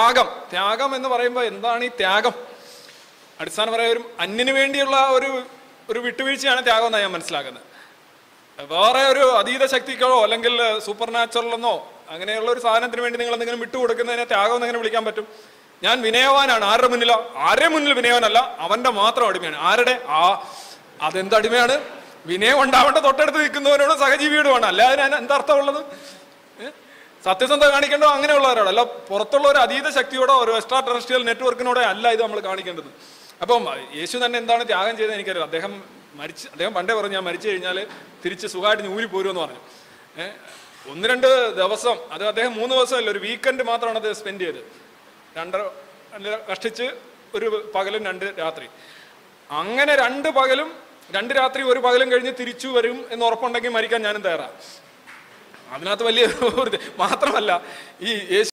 ത്യാഗം ത്യാഗം എന്ന് പറയുമ്പോൾ എന്താണ് ഈ ത്യാഗം അടിസ്ഥാനപരമായ ഒരു അന്യന് വേണ്ടിയുള്ള ഒരു ഒരു വിട്ടുവീഴ്ചയാണ് ത്യാഗം എന്നാണ് ഞാൻ മനസ്സിലാക്കുന്നത് വേറെ ഒരു അതീത ശക്തിക്കോ അല്ലെങ്കിൽ സൂപ്പർ നാച്ചുറലെന്നോ അങ്ങനെയുള്ള ഒരു സാധനത്തിന് വേണ്ടി നിങ്ങൾ എന്തെങ്കിലും വിട്ടുകൊടുക്കുന്നതിനെ ത്യാഗം എന്ന് എങ്ങനെ വിളിക്കാൻ പറ്റും ഞാൻ വിനയവാനാണ് ആരുടെ മുന്നിലോ ആരുടെ മുന്നിൽ വിനയവാനല്ല അവന്റെ മാത്രം അടിമയാണ് ആരുടെ ആ അതെന്ത് അടിമയാണ് വിനയം ഉണ്ടാവേണ്ട തൊട്ടടുത്ത് നിൽക്കുന്നവരോട് സഹജീവിയോടുമാണ് അല്ലാതെ ഞാൻ എന്താ അർത്ഥമുള്ളത് ഏ? സത്യസന്ധത കാണിക്കേണ്ടോ അങ്ങനെയുള്ളവരോട് അല്ല പുറത്തുള്ള ഒരു അതീത ശക്തിയോടോ ഒരു എക്സ്ട്രാ ടെറസ്ട്രിയൽ നെറ്റ്വർക്കിനോടോ അല്ല ഇത് നമ്മൾ കാണിക്കേണ്ടത് അപ്പം യേശു തന്നെ എന്താണ് ത്യാഗം ചെയ്തത് എനിക്കറിയാം അദ്ദേഹം മരിച്ച് അദ്ദേഹം പണ്ടേ പറഞ്ഞു ഞാൻ മരിച്ചു കഴിഞ്ഞാൽ തിരിച്ച് സുഖമായിട്ട് ഊരി പോരുമെന്ന് പറഞ്ഞു ഏഹ് ഒന്ന് രണ്ട് ദിവസം അത് അദ്ദേഹം മൂന്ന് ദിവസമല്ല ഒരു വീക്കെൻഡ് മാത്രമാണ് അത് സ്പെൻഡ് ചെയ്തത് രണ്ടര അല്ല, കഷ്ടിച്ച് ഒരു പകലും രണ്ട് രാത്രി അങ്ങനെ രണ്ട് പകലും രണ്ട് രാത്രി ഒരു പകലും കഴിഞ്ഞ് തിരിച്ചു വരും എന്ന് ഉറപ്പുണ്ടെങ്കിൽ മരിക്കാൻ ഞാനും തയ്യാറാണ് അതിനകത്ത് വലിയ ഒരു ഇത് മാത്രമല്ല ഈ യേശു